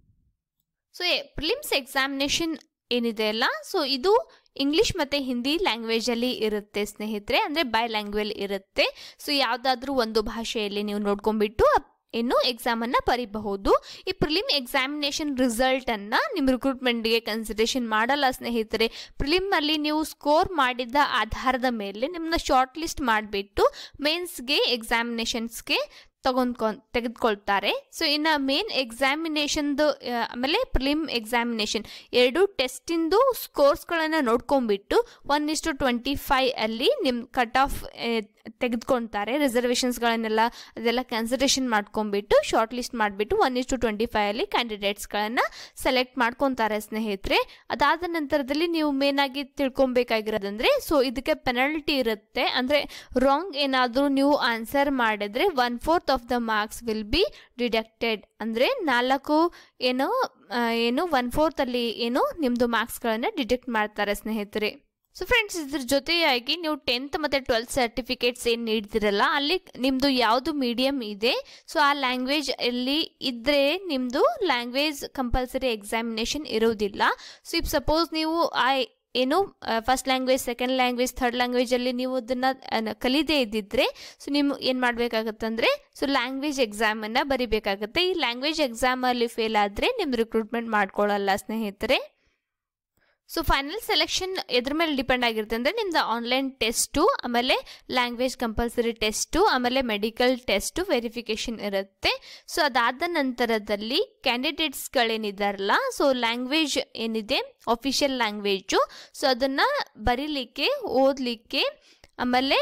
S1: ಸೊ ಪ್ರಿಲಿಮ್ಸ್ ಎಕ್ಸಾಮಿನೇಷನ್ ಏನಿದೆ ಅಲ್ಲ ಸೊ ಇದು ಇಂಗ್ಲಿಷ್ ಮತ್ತು ಹಿಂದಿ ಲ್ಯಾಂಗ್ವೇಜಲ್ಲಿ ಇರುತ್ತೆ ಸ್ನೇಹಿತರೆ ಅಂದರೆ ಬೈ ಲ್ಯಾಂಗ್ವೇಜ್ ಇರುತ್ತೆ ಸೊ ಯಾವುದಾದ್ರೂ ಒಂದು ಭಾಷೆಯಲ್ಲಿ ನೀವು ನೋಡ್ಕೊಂಡ್ಬಿಟ್ಟು ಇನ್ನು ಎಕ್ಸಾಮನ್ನು ಬರೀಬಹುದು ಈ ಪ್ರಿಲಿಮ್ ಎಕ್ಸಾಮಿನೇಷನ್ ರಿಸಲ್ಟನ್ನು ನಿಮ್ಮ ರಿಕ್ರೂಟ್ಮೆಂಟ್ಗೆ ಕನ್ಸಿಡರೇಷನ್ ಮಾಡಲ್ಲ ಸ್ನೇಹಿತರೆ ಪ್ರಿಲಿಮಲ್ಲಿ ನೀವು ಸ್ಕೋರ್ ಮಾಡಿದ ಆಧಾರದ ಮೇಲೆ ನಿಮ್ಮನ್ನ ಶಾರ್ಟ್ ಲಿಸ್ಟ್ ಮಾಡಿಬಿಟ್ಟು ಮೇನ್ಸ್ಗೆ ಎಕ್ಸಾಮಿನೇಷನ್ಸ್ಗೆ ತಗೊಂಡ್ಕೊ ತೆಗೆದುಕೊಳ್ತಾರೆ ಸೊ ಇನ್ನು ಮೇನ್ ಎಕ್ಸಾಮಿನೇಷನ್ದು ಆಮೇಲೆ ಪ್ರಿಲಿಮ್ ಎಕ್ಸಾಮಿನೇಷನ್ ಎರಡು ಟೆಸ್ಟಿಂದು ಸ್ಕೋರ್ಸ್ಗಳನ್ನು ನೋಡ್ಕೊಂಡ್ಬಿಟ್ಟು ಒನ್ ಇಸ್ಟು ಟ್ವೆಂಟಿ ಫೈ ಅಲ್ಲಿ ನಿಮ್ಮ ಕಟ್ ಆಫ್ ತೆಗೆದುಕೊಳ್ತಾರೆ ರಿಸರ್ವೇಷನ್ಸ್ಗಳನ್ನೆಲ್ಲ ಅದೆಲ್ಲ ಕನ್ಸಿಡರೇಷನ್ ಮಾಡ್ಕೊಂಡ್ಬಿಟ್ಟು ಶಾರ್ಟ್ ಲಿಸ್ಟ್ ಮಾಡಿಬಿಟ್ಟು ಒನ್ ಇಸ್ಟು ಟ್ವೆಂಟಿ ಫೈವಲ್ಲಿ ಕ್ಯಾಂಡಿಡೇಟ್ಸ್ಗಳನ್ನು ಸೆಲೆಕ್ಟ್ ಮಾಡ್ಕೊತಾರೆ ಸ್ನೇಹಿತರೆ ಅದಾದ ನಂತರದಲ್ಲಿ ನೀವು ಮೇನಾಗಿ ತಿಳ್ಕೊಬೇಕಾಗಿರೋದಂದರೆ ಸೊ ಇದಕ್ಕೆ ಪೆನಲ್ಟಿ ಇರುತ್ತೆ ಅಂದರೆ ರಾಂಗ್ ಏನಾದರೂ ನೀವು ಆನ್ಸರ್ ಮಾಡಿದ್ರೆ one fourth of the marks will be deducted ಅಂದರೆ ನಾಲ್ಕು ಏನೋ ಏನು ಒನ್ ಫೋರ್ತಲ್ಲಿ ಏನು ನಿಮ್ಮದು ಮಾರ್ಕ್ಸ್ಗಳನ್ನು ಡಿಟೆಕ್ಟ್ ಮಾಡ್ತಾರೆ ಸ್ನೇಹಿತರೆ ಸೊ ಫ್ರೆಂಡ್ಸ್ ಇದ್ರ ಜೊತೆಯಾಗಿ ನೀವು ಟೆಂತ್ ಮತ್ತು ಟ್ವೆಲ್ತ್ ಸರ್ಟಿಫಿಕೇಟ್ಸ್ ಏನು ನೀಡ್ತಿರಲ್ಲ ಅಲ್ಲಿ ನಿಮ್ಮದು ಯಾವುದು ಮೀಡಿಯಮ್ ಇದೆ ಸೊ ಆ ಲ್ಯಾಂಗ್ವೇಜ್ ಅಲ್ಲಿ ಇದ್ದರೆ ನಿಮ್ಮದು ಲ್ಯಾಂಗ್ವೇಜ್ ಕಂಪಲ್ಸರಿ ಎಕ್ಸಾಮಿನೇಷನ್ ಇರೋದಿಲ್ಲ ಸೊ ಇಫ್ ಸಪೋಸ್ ನೀವು ಆ ಏನು first language second language third ಲ್ಯಾಂಗ್ವೇಜಲ್ಲಿ ನೀವು ಅದನ್ನು ಕಲಿದೇ ಇದ್ದಿದ್ರೆ ಸೊ ನೀವು ಏನು ಮಾಡಬೇಕಾಗತ್ತಂದರೆ ಸೊ ಲ್ಯಾಂಗ್ವೇಜ್ ಎಕ್ಸಾಮನ್ನು ಬರಿಬೇಕಾಗುತ್ತೆ ಈ ಲ್ಯಾಂಗ್ವೇಜ್ ಎಕ್ಸಾಮಲ್ಲಿ ಫೇಲ್ ಆದರೆ ನಿಮ್ಮ ರಿಕ್ರೂಟ್ಮೆಂಟ್ ಮಾಡ್ಕೊಳ್ಳಲ್ಲ ಸ್ನೇಹಿತರೆ ಸೊ ಫೈನಲ್ ಸೆಲೆಕ್ಷನ್ ಎದ್ರ ಮೇಲೆ ಡಿಪೆಂಡ್ ಆಗಿರುತ್ತೆ ಅಂದರೆ ನಿಮ್ದು ಆನ್ಲೈನ್ ಟೆಸ್ಟು ಆಮೇಲೆ ಲ್ಯಾಂಗ್ವೇಜ್ ಕಂಪಲ್ಸರಿ ಟೆಸ್ಟು ಆಮೇಲೆ ಮೆಡಿಕಲ್ ಟೆಸ್ಟು ವೆರಿಫಿಕೇಷನ್ ಇರುತ್ತೆ ಸೊ ಅದಾದ ನಂತರದಲ್ಲಿ ಕ್ಯಾಂಡಿಡೇಟ್ಸ್ಗಳೇನಿದಾರಲ್ಲ ಸೊ ಲ್ಯಾಂಗ್ವೇಜ್ ಏನಿದೆ ಅಫಿಷಿಯಲ್ ಲ್ಯಾಂಗ್ವೇಜು ಸೊ ಅದನ್ನು ಬರೀಲಿಕ್ಕೆ ಓದಲಿಕ್ಕೆ ಆಮೇಲೆ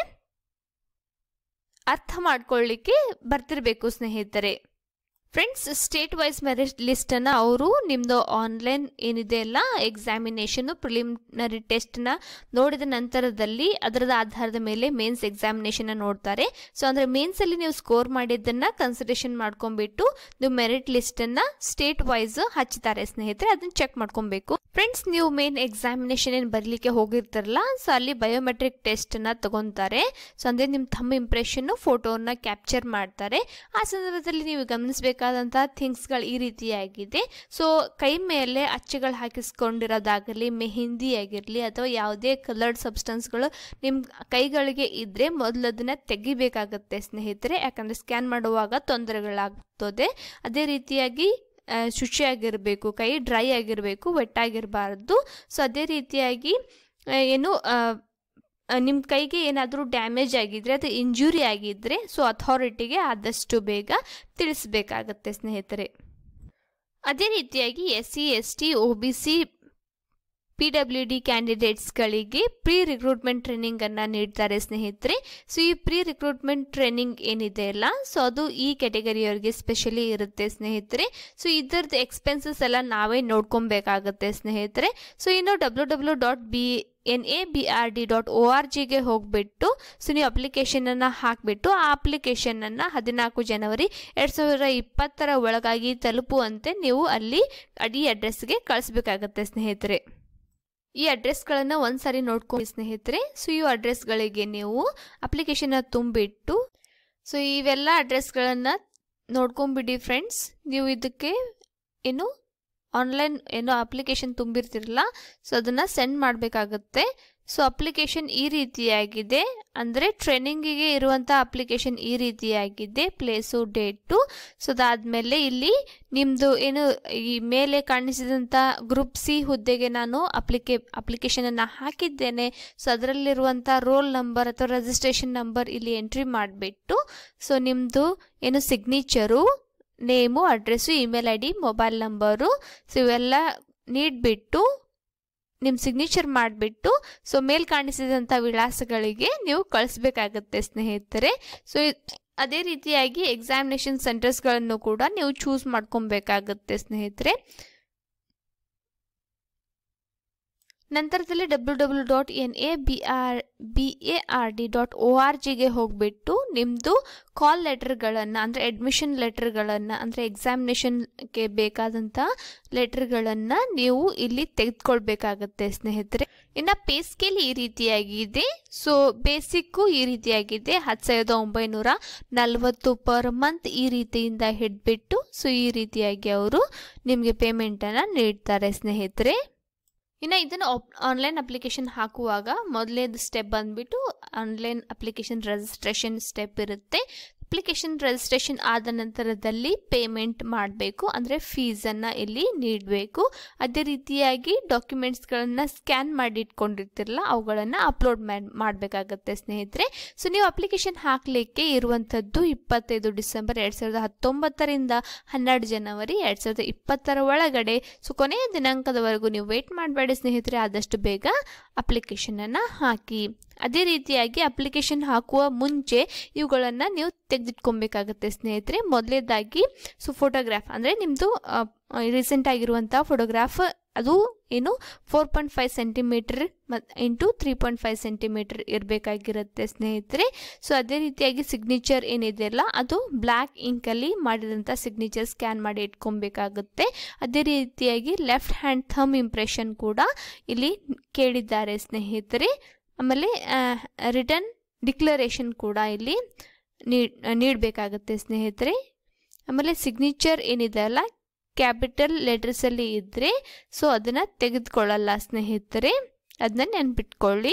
S1: ಅರ್ಥ ಮಾಡ್ಕೊಳ್ಳಿಕ್ಕೆ ಬರ್ತಿರಬೇಕು ಸ್ನೇಹಿತರೆ ಫ್ರೆಂಡ್ಸ್ ಸ್ಟೇಟ್ ವೈಸ್ ಮೆರಿಟ್ ಲಿಸ್ಟನ್ನು ಅವರು ನಿಮ್ಮದು ಆನ್ಲೈನ್ ಏನಿದೆ ಅಲ್ಲ ಎಕ್ಸಾಮಿನೇಷನು ಪ್ರಿಲಿಮಿನರಿ ಟೆಸ್ಟ್ನ ನೋಡಿದ ನಂತರದಲ್ಲಿ ಅದರದ ಆಧಾರದ ಮೇಲೆ ಮೇನ್ಸ್ ಎಕ್ಸಾಮಿನೇಷನ್ನ ನೋಡ್ತಾರೆ ಸೊ ಅಂದರೆ ಮೇನ್ಸಲ್ಲಿ ನೀವು ಸ್ಕೋರ್ ಮಾಡಿದ್ದನ್ನು ಕನ್ಸಿಡರೇಷನ್ ಮಾಡ್ಕೊಂಡ್ಬಿಟ್ಟು ನೀವು ಮೆರಿಟ್ ಲಿಸ್ಟನ್ನು ಸ್ಟೇಟ್ ವೈಸ್ ಹಚ್ತಾರೆ ಸ್ನೇಹಿತರೆ ಅದನ್ನು ಚೆಕ್ ಮಾಡ್ಕೊಬೇಕು ಫ್ರೆಂಡ್ಸ್ ನೀವು ಮೇನ್ ಎಕ್ಸಾಮಿನೇಷನ್ ಏನು ಬರಲಿಕ್ಕೆ ಹೋಗಿರ್ತಾರಲ್ಲ ಸೊ ಅಲ್ಲಿ ಬಯೋಮೆಟ್ರಿಕ್ ಟೆಸ್ಟನ್ನು ತಗೊತಾರೆ ಸೊ ಅಂದರೆ ನಿಮ್ಮ ಥಮ್ ಇಂಪ್ರೆಷನ್ನು ಫೋಟೋನ ಕ್ಯಾಪ್ಚರ್ ಮಾಡ್ತಾರೆ ಆ ಸಂದರ್ಭದಲ್ಲಿ ನೀವು ಗಮನಿಸಬೇಕಾದಂಥ ಥಿಂಗ್ಸ್ಗಳು ಈ ರೀತಿಯಾಗಿದೆ ಸೊ ಕೈ ಮೇಲೆ ಅಚ್ಚುಗಳು ಹಾಕಿಸ್ಕೊಂಡಿರೋದಾಗಲಿ ಮೆಹಂದಿ ಆಗಿರಲಿ ಅಥವಾ ಯಾವುದೇ ಕಲರ್ಡ್ ಸಬ್ಸ್ಟೆನ್ಸ್ಗಳು ನಿಮ್ಮ ಕೈಗಳಿಗೆ ಇದ್ದರೆ ಮೊದಲು ಅದನ್ನು ತೆಗಿಬೇಕಾಗತ್ತೆ ಸ್ನೇಹಿತರೆ ಯಾಕಂದರೆ ಸ್ಕ್ಯಾನ್ ಮಾಡುವಾಗ ತೊಂದರೆಗಳಾಗ್ತದೆ ಅದೇ ರೀತಿಯಾಗಿ ಶುಚಿಯಾಗಿರಬೇಕು ಕೈ ಡ್ರೈ ಆಗಿರಬೇಕು ವೆಟ್ಟಾಗಿರಬಾರ್ದು ಸೊ ಅದೇ ರೀತಿಯಾಗಿ ಏನು ನಿಮ್ಮ ಕೈಗೆ ಏನಾದರೂ ಡ್ಯಾಮೇಜ್ ಆಗಿದ್ದರೆ ಅದು ಇಂಜುರಿ ಆಗಿದ್ದರೆ ಸೊ ಅಥಾರಿಟಿಗೆ ಆದಷ್ಟು ಬೇಗ ತಿಳಿಸ್ಬೇಕಾಗತ್ತೆ ಸ್ನೇಹಿತರೆ ಅದೇ ರೀತಿಯಾಗಿ S C S T O B C P W D ಕ್ಯಾಂಡಿಡೇಟ್ಸ್ಗಳಿಗೆ ಪ್ರೀ ರಿಕ್ರೂಟ್ಮೆಂಟ್ ಟ್ರೈನಿಂಗನ್ನು ನೀಡ್ತಾರೆ ಸ್ನೇಹಿತರೆ ಸೊ ಈ ಪ್ರೀ ರಿಕ್ರೂಟ್ಮೆಂಟ್ ಟ್ರೈನಿಂಗ್ ಏನಿದೆ ಅಲ್ಲ ಸೊ ಅದು ಈ ಕ್ಯಾಟಗರಿಯವರಿಗೆ ಸ್ಪೆಷಲಿ ಇರುತ್ತೆ ಸ್ನೇಹಿತರೆ ಸೊ ಇದರದ್ದು ಎಕ್ಸ್ಪೆನ್ಸಸ್ ಎಲ್ಲ ನಾವೇ ನೋಡ್ಕೊಬೇಕಾಗತ್ತೆ ಸ್ನೇಹಿತರೆ ಸೊ ಇನ್ನು W W dot B N A B R D dot O R ಜಿಗೆ ಹೋಗಿಬಿಟ್ಟು ಸೊ ನೀವು ಅಪ್ಲಿಕೇಶನನ್ನು ಹಾಕಿಬಿಟ್ಟು ಆ ಅಪ್ಲಿಕೇಶನನ್ನು ಹದಿನಾಲ್ಕು ಜನವರಿ ಎರಡು ಸಾವಿರದ ಇಪ್ಪತ್ತರ ಒಳಗಾಗಿ ತಲುಪುವಂತೆ ನೀವು ಅಲ್ಲಿ ಅಡಿ ಅಡ್ರೆಸ್ಗೆ ಕಳಿಸ್ಬೇಕಾಗತ್ತೆ ಸ್ನೇಹಿತರೆ ಈ ಅಡ್ರೆಸ್ಗಳನ್ನು ಒಂದು ಸಾರಿ ನೋಡ್ಕೊಂಡು ಸ್ನೇಹಿತರೆ ಸೊ ಈ ಅಡ್ರೆಸ್ಗಳಿಗೆ ನೀವು ಅಪ್ಲಿಕೇಶನ್ನ ತುಂಬಿಟ್ಟು ಸೊ ಇವೆಲ್ಲ ಅಡ್ರೆಸ್ಗಳನ್ನು ನೋಡ್ಕೊಂಬಿಡಿ ಫ್ರೆಂಡ್ಸ್ ನೀವು ಇದಕ್ಕೆ ಏನು ಆನ್ಲೈನ್ ಏನೋ ಅಪ್ಲಿಕೇಶನ್ ತುಂಬಿರ್ತಿರಲ್ಲ ಸೊ ಅದನ್ನು ಸೆಂಡ್ ಮಾಡಬೇಕಾಗತ್ತೆ ಸೊ ಅಪ್ಲಿಕೇಶನ್ ಈ ರೀತಿಯಾಗಿದೆ ಅಂದರೆ ಟ್ರೈನಿಂಗಿಗೆ ಇರುವಂಥ ಅಪ್ಲಿಕೇಶನ್ ಈ ರೀತಿಯಾಗಿದೆ ಪ್ಲೇಸು ಡೇಟು ಸೊ ಅದಾದಮೇಲೆ ಇಲ್ಲಿ ನಿಮ್ಮದು ಏನು ಈ ಮೇಲೆ ಕಾಣಿಸಿದಂಥ ಗ್ರೂಪ್ ಸಿ ಹುದ್ದೆಗೆ ನಾನು ಅಪ್ಲಿಕೇ ಅಪ್ಲಿಕೇಶನನ್ನು ಹಾಕಿದ್ದೇನೆ ಸೊ ಅದರಲ್ಲಿರುವಂಥ ರೋಲ್ ನಂಬರ್ ಅಥವಾ ರಿಜಿಸ್ಟ್ರೇಷನ್ ನಂಬರ್ ಇಲ್ಲಿ ಎಂಟ್ರಿ ಮಾಡಿಬಿಟ್ಟು ಸೊ ನಿಮ್ಮದು ಏನು signature name address email I D mobile number so ಇವೆಲ್ಲ ನೀಡಿಬಿಟ್ಟು ನಿಮ್ಮ ಸಿಗ್ನೇಚರ್ ಮಾಡಿಬಿಟ್ಟು ಸೊ ಮೇಲ್ ಕಾಣಿಸಿದಂಥ ವಿಳಾಸಗಳಿಗೆ ನೀವು ಕಳಿಸ್ಬೇಕಾಗತ್ತೆ ಸ್ನೇಹಿತರೆ ಸೊ ಅದೇ ರೀತಿಯಾಗಿ ಎಕ್ಸಾಮಿನೇಷನ್ ಸೆಂಟರ್ಸ್ಗಳನ್ನು ಕೂಡ ನೀವು ಚೂಸ್ ಮಾಡ್ಕೊಬೇಕಾಗತ್ತೆ ಸ್ನೇಹಿತರೆ ನಂತರದಲ್ಲಿ W W dot N A B R B A R D dot O R ಜಿಗೆ ಹೋಗಿಬಿಟ್ಟು ನಿಮ್ಮದು ಕಾಲ್ ಲೆಟರ್ಗಳನ್ನು ಅಂದರೆ ಅಡ್ಮಿಷನ್ ಲೆಟರ್ಗಳನ್ನು ಅಂದರೆ ಎಕ್ಸಾಮಿನೇಷನ್ಗೆ ಬೇಕಾದಂಥ ಲೆಟರ್ಗಳನ್ನು ನೀವು ಇಲ್ಲಿ ತೆಗೆದುಕೊಳ್ಬೇಕಾಗತ್ತೆ ಸ್ನೇಹಿತರೆ ಇನ್ನು ಪೇ ಸ್ಕೇಲ್ ಈ ರೀತಿಯಾಗಿದೆ ಸೊ ಬೇಸಿಕ್ಕು ಈ ರೀತಿಯಾಗಿದೆ ಹತ್ತು ಸಾವಿರದ ಒಂಬೈನೂರ ನಲವತ್ತು ಪರ್ ಮಂತ್ ಈ ರೀತಿಯಿಂದ ಹಿಡಿದ್ಬಿಟ್ಟು ಸೊ ಈ ರೀತಿಯಾಗಿ ಅವರು ನಿಮಗೆ ಪೇಮೆಂಟನ್ನು ನೀಡ್ತಾರೆ ಸ್ನೇಹಿತರೆ ಇನ್ನು ಇದನ್ನು ಆನ್ಲೈನ್ ಅಪ್ಲಿಕೇಶನ್ ಹಾಕುವಾಗ ಮೊದಲೇದು ಸ್ಟೆಪ್ ಬಂದುಬಿಟ್ಟು ಆನ್ಲೈನ್ ಅಪ್ಲಿಕೇಶನ್ ರಿಜಿಸ್ಟ್ರೇಷನ್ ಸ್ಟೆಪ್ ಇರುತ್ತೆ ಅಪ್ಲಿಕೇಶನ್ ರಿಜಿಸ್ಟ್ರೇಷನ್ ಆದ ನಂತರದಲ್ಲಿ ಪೇಮೆಂಟ್ ಮಾಡಬೇಕು ಅಂದರೆ ಫೀಸನ್ನು ಇಲ್ಲಿ ನೀಡಬೇಕು ಅದೇ ರೀತಿಯಾಗಿ ಡಾಕ್ಯುಮೆಂಟ್ಸ್ಗಳನ್ನು ಸ್ಕ್ಯಾನ್ ಮಾಡಿ ಇಟ್ಕೊಂಡಿರ್ತಿರಲ್ಲ ಅವುಗಳನ್ನು ಅಪ್ಲೋಡ್ ಮಾಡಬೇಕಾಗತ್ತೆ ಸ್ನೇಹಿತರೆ ಸೊ ನೀವು ಅಪ್ಲಿಕೇಶನ್ ಹಾಕಲಿಕ್ಕೆ ಇರುವಂಥದ್ದು ಇಪ್ಪತ್ತೈದು ಡಿಸೆಂಬರ್ ಎರಡು ಸಾವಿರದ ಹತ್ತೊಂಬತ್ತರಿಂದ ಹನ್ನೆರಡು ಜನವರಿ ಎರಡು ಸಾವಿರದ ಇಪ್ಪತ್ತರ ಒಳಗಡೆ ಸೊ ಕೊನೆಯ ದಿನಾಂಕದವರೆಗೂ ನೀವು ವೇಟ್ ಮಾಡಬೇಡಿ ಸ್ನೇಹಿತರೆ ಆದಷ್ಟು ಬೇಗ ಅಪ್ಲಿಕೇಶನನ್ನು ಹಾಕಿ ಅದೇ ರೀತಿಯಾಗಿ ಅಪ್ಲಿಕೇಶನ್ ಹಾಕುವ ಮುಂಚೆ ಇವುಗಳನ್ನು ನೀವು ತೆಗೆದಿಟ್ಕೊಬೇಕಾಗತ್ತೆ ಸ್ನೇಹಿತರೆ ಮೊದಲೇದಾಗಿ ಸೊ ಫೋಟೋಗ್ರಾಫ್ ಅಂದರೆ ನಿಮ್ಮದು ರೀಸೆಂಟ್ ಆಗಿರುವಂಥ ಫೋಟೋಗ್ರಾಫ್ ಅದು ಏನು ಫೋರ್ ಪಾಯಿಂಟ್ ಫೈವ್ ಸೆಂಟಿಮೀಟ್ರ್ ಮತ್ತು into three point five centimetre ಇರಬೇಕಾಗಿರುತ್ತೆ ಸ್ನೇಹಿತರೆ ಸೊ ಅದೇ ರೀತಿಯಾಗಿ ಸಿಗ್ನೇಚರ್ ಏನಿದೆಯಲ್ಲ ಅದು ಬ್ಲ್ಯಾಕ್ ಇಂಕಲ್ಲಿ ಮಾಡಿದಂಥ ಸಿಗ್ನೇಚರ್ ಸ್ಕ್ಯಾನ್ ಮಾಡಿ ಇಟ್ಕೊಬೇಕಾಗುತ್ತೆ ಅದೇ ರೀತಿಯಾಗಿ ಲೆಫ್ಟ್ ಹ್ಯಾಂಡ್ ಥಮ್ ಇಂಪ್ರೆಷನ್ ಕೂಡ ಇಲ್ಲಿ ಕೇಳಿದ್ದಾರೆ ಸ್ನೇಹಿತರೆ ಆಮೇಲೆ ರಿಟರ್ನ್ ಡಿಕ್ಲರೇಷನ್ ಕೂಡ ಇಲ್ಲಿ ನೀಡಬೇಕಾಗುತ್ತೆ ಸ್ನೇಹಿತರೆ ಆಮೇಲೆ ಸಿಗ್ನೇಚರ್ ಏನಿದೆ ಅಲ್ಲ ಕ್ಯಾಪಿಟಲ್ ಲೆಟರ್ಸಲ್ಲಿ ಇದ್ದರೆ ಸೊ ಅದನ್ನು ತೆಗೆದುಕೊಳ್ಳಲ್ಲ ಸ್ನೇಹಿತರೆ ಅದನ್ನ ನೆನ್ಪಿಟ್ಕೊಳ್ಳಿ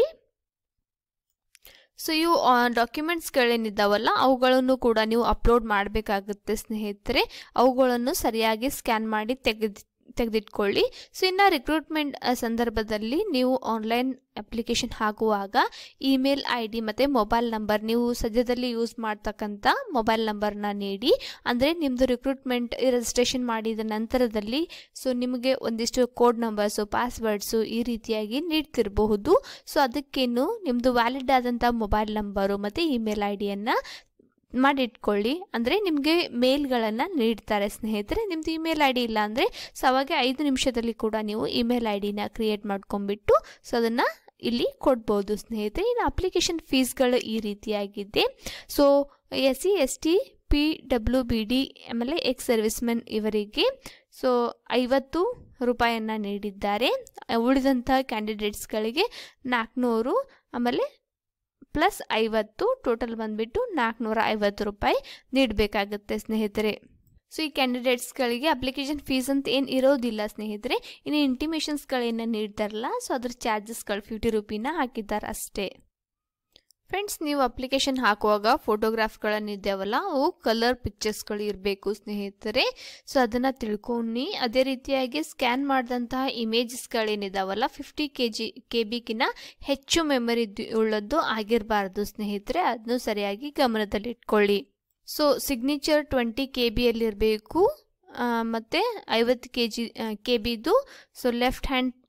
S1: ಸೊ ಇವು ಡಾಕ್ಯುಮೆಂಟ್ಸ್ಗಳೇನಿದ್ದಾವಲ್ಲ ಅವುಗಳನ್ನು ಕೂಡ ನೀವು ಅಪ್ಲೋಡ್ ಮಾಡಬೇಕಾಗುತ್ತೆ ಸ್ನೇಹಿತರೆ ಅವುಗಳನ್ನು ಸರಿಯಾಗಿ ಸ್ಕ್ಯಾನ್ ಮಾಡಿ ತೆಗೆದು ತೆಗೆದಿಟ್ಕೊಳ್ಳಿ ಸೊ ಇನ್ನು ರಿಕ್ರೂಟ್ಮೆಂಟ್ ಸಂದರ್ಭದಲ್ಲಿ ನೀವು ಆನ್ಲೈನ್ ಅಪ್ಲಿಕೇಶನ್ ಹಾಕುವಾಗ ಇಮೇಲ್ ಐ ಡಿ ಮತ್ತು ಮೊಬೈಲ್ ನಂಬರ್ ನೀವು ಸದ್ಯದಲ್ಲಿ ಯೂಸ್ ಮಾಡ್ತಕ್ಕಂಥ ಮೊಬೈಲ್ ನಂಬರ್ನ ನೀಡಿ ಅಂದರೆ ನಿಮ್ಮದು ರಿಕ್ರೂಟ್ಮೆಂಟ್ ರಿಜಿಸ್ಟ್ರೇಷನ್ ಮಾಡಿದ ನಂತರದಲ್ಲಿ ಸೊ ನಿಮಗೆ ಒಂದಿಷ್ಟು ಕೋಡ್ ನಂಬರ್ಸು ಪಾಸ್ವರ್ಡ್ಸು ಈ ರೀತಿಯಾಗಿ ನೀಡ್ತಿರಬಹುದು ಸೊ ಅದಕ್ಕೇನು ನಿಮ್ಮದು ವ್ಯಾಲಿಡ್ ಆದಂಥ ಮೊಬೈಲ್ ನಂಬರು ಮತ್ತು ಇಮೇಲ್ ಐ ಡಿಯನ್ನು ಮಾಡಿಟ್ಕೊಳ್ಳಿ ಅಂದರೆ ನಿಮಗೆ ಮೇಲ್ಗಳನ್ನು ನೀಡ್ತಾರೆ ಸ್ನೇಹಿತರೆ ನಿಮ್ಮದು ಇಮೇಲ್ ಐ ಡಿ ಇಲ್ಲ ಅಂದರೆ ಸೊ ಅವಾಗೆ ಐದು ನಿಮಿಷದಲ್ಲಿ ಕೂಡ ನೀವು ಇಮೇಲ್ ಐ ಡಿನ ಕ್ರಿಯೇಟ್ ಮಾಡ್ಕೊಂಬಿಟ್ಟು ಸೊ ಅದನ್ನು ಇಲ್ಲಿ ಕೊಡ್ಬೋದು ಸ್ನೇಹಿತರೆ ಇನ್ನು ಅಪ್ಲಿಕೇಶನ್ ಫೀಸ್ಗಳು ಈ ರೀತಿಯಾಗಿದೆ so S C S T P W B D ಆಮೇಲೆ ಎಕ್ಸ್ ಸರ್ವಿಸ್ಮೆನ್ ಇವರಿಗೆ ಸೊ ಐವತ್ತು ರೂಪಾಯಿಯನ್ನು ನೀಡಿದ್ದಾರೆ ಉಳಿದಂಥ ಕ್ಯಾಂಡಿಡೇಟ್ಸ್ಗಳಿಗೆ ನಾಲ್ಕುನೂರು ಆಮೇಲೆ ಪ್ಲಸ್ ಐವತ್ತು ಟೋಟಲ್ ಬಂದುಬಿಟ್ಟು ನಾಲ್ಕುನೂರ ಐವತ್ತು ರೂಪಾಯಿ ನೀಡಬೇಕಾಗುತ್ತೆ ಸ್ನೇಹಿತರೆ ಸೊ ಈ ಕ್ಯಾಂಡಿಡೇಟ್ಸ್ಗಳಿಗೆ ಅಪ್ಲಿಕೇಶನ್ ಫೀಸ್ ಅಂತ ಏನು ಇರೋದಿಲ್ಲ ಸ್ನೇಹಿತರೆ ಇನ್ನು ಇಂಟಿಮೇಷನ್ಸ್ಗಳೇನು ನೀಡ್ತಾರಲ್ಲ ಸೊ ಅದ್ರ ಚಾರ್ಜಸ್ಗಳು ಫಿಫ್ಟಿ ರುಪಿನ ಹಾಕಿದ್ದಾರೆ ಅಷ್ಟೇ ಫ್ರೆಂಡ್ಸ್ ನೀವು ಅಪ್ಲಿಕೇಶನ್ ಹಾಕುವಾಗ ಫೋಟೋಗ್ರಾಫ್ಗಳನ್ನಿದ್ದಾವಲ್ಲ ಅವು ಕಲರ್ ಪಿಕ್ಚರ್ಸ್ಗಳು ಇರಬೇಕು ಸ್ನೇಹಿತರೆ ಸೊ ಅದನ್ನು ತಿಳ್ಕೊಂಡು ಅದೇ ರೀತಿಯಾಗಿ ಸ್ಕ್ಯಾನ್ ಮಾಡಿದಂತಹ ಇಮೇಜಸ್ಗಳೇನಿದಾವಲ್ಲ ಫಿಫ್ಟಿ ಕೆ ಜಿ ಕೆ ಬಿಗಿನ ಹೆಚ್ಚು ಮೆಮರಿ ಉಳ್ಳದ್ದು ಆಗಿರಬಾರ್ದು ಸ್ನೇಹಿತರೆ ಅದನ್ನು ಸರಿಯಾಗಿ ಗಮನದಲ್ಲಿಟ್ಕೊಳ್ಳಿ ಸೊ ಸಿಗ್ನೇಚರ್ ಟ್ವೆಂಟಿ ಕೆ ಬಿಯಲ್ಲಿರಬೇಕು ಮತ್ತು ಐವತ್ತು ಕೆ ಜಿ ಕೆ ಬಿದು ಸೊ ಲೆಫ್ಟ್ ಹ್ಯಾಂಡ್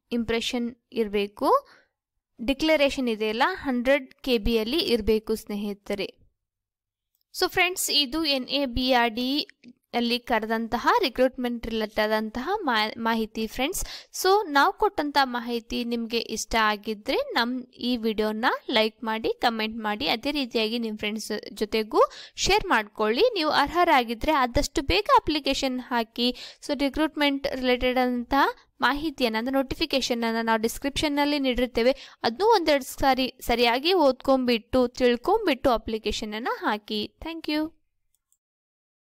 S1: ಇಂಪ್ರೆಷನ್ ಇರಬೇಕು ಡಿಕ್ಲರೇಷನ್ ಇದೆಯಲ್ಲ ಹಂಡ್ರೆಡ್ ಕೆ ಬಿಯಲ್ಲಿ ಇರಬೇಕು ಸ್ನೇಹಿತರೆ ಸೊ ಫ್ರೆಂಡ್ಸ್ ಇದು N A B R D ಅಲ್ಲಿ ಕರೆದಂತಹ ರಿಕ್ರೂಟ್ಮೆಂಟ್ ರಿಲೇಟೆಡ್ ಆದಂತಹ ಮಾಹಿತಿ ಫ್ರೆಂಡ್ಸ್ ಸೊ ನಾವು ಕೊಟ್ಟಂಥ ಮಾಹಿತಿ ನಿಮಗೆ ಇಷ್ಟ ಆಗಿದ್ದರೆ ನಮ್ಮ ಈ ವಿಡಿಯೋನ ಲೈಕ್ ಮಾಡಿ ಕಮೆಂಟ್ ಮಾಡಿ ಅದೇ ರೀತಿಯಾಗಿ ನಿಮ್ಮ ಫ್ರೆಂಡ್ಸ್ ಜೊತೆಗೂ ಶೇರ್ ಮಾಡ್ಕೊಳ್ಳಿ ನೀವು ಅರ್ಹರಾಗಿದ್ದರೆ ಆದಷ್ಟು ಬೇಗ ಅಪ್ಲಿಕೇಶನ್ ಹಾಕಿ ಸೊ ರಿಕ್ರೂಟ್ಮೆಂಟ್ ರಿಲೇಟೆಡ್ ಆದಂತಹ ಮಾಹಿತಿಯನ್ನು ಅಂದರೆ ನೋಟಿಫಿಕೇಷನನ್ನು ನಾವು ಡಿಸ್ಕ್ರಿಪ್ಷನ್ನಲ್ಲಿ ನೀಡಿರ್ತೇವೆ ಅದನ್ನೂ ಒಂದೆರಡು ಸಾರಿ ಸರಿಯಾಗಿ ಓದ್ಕೊಂಬಿಟ್ಟು ತಿಳ್ಕೊಂಬಿಟ್ಟು ಅಪ್ಲಿಕೇಶನನ್ನು ಹಾಕಿ ಥ್ಯಾಂಕ್ ಯು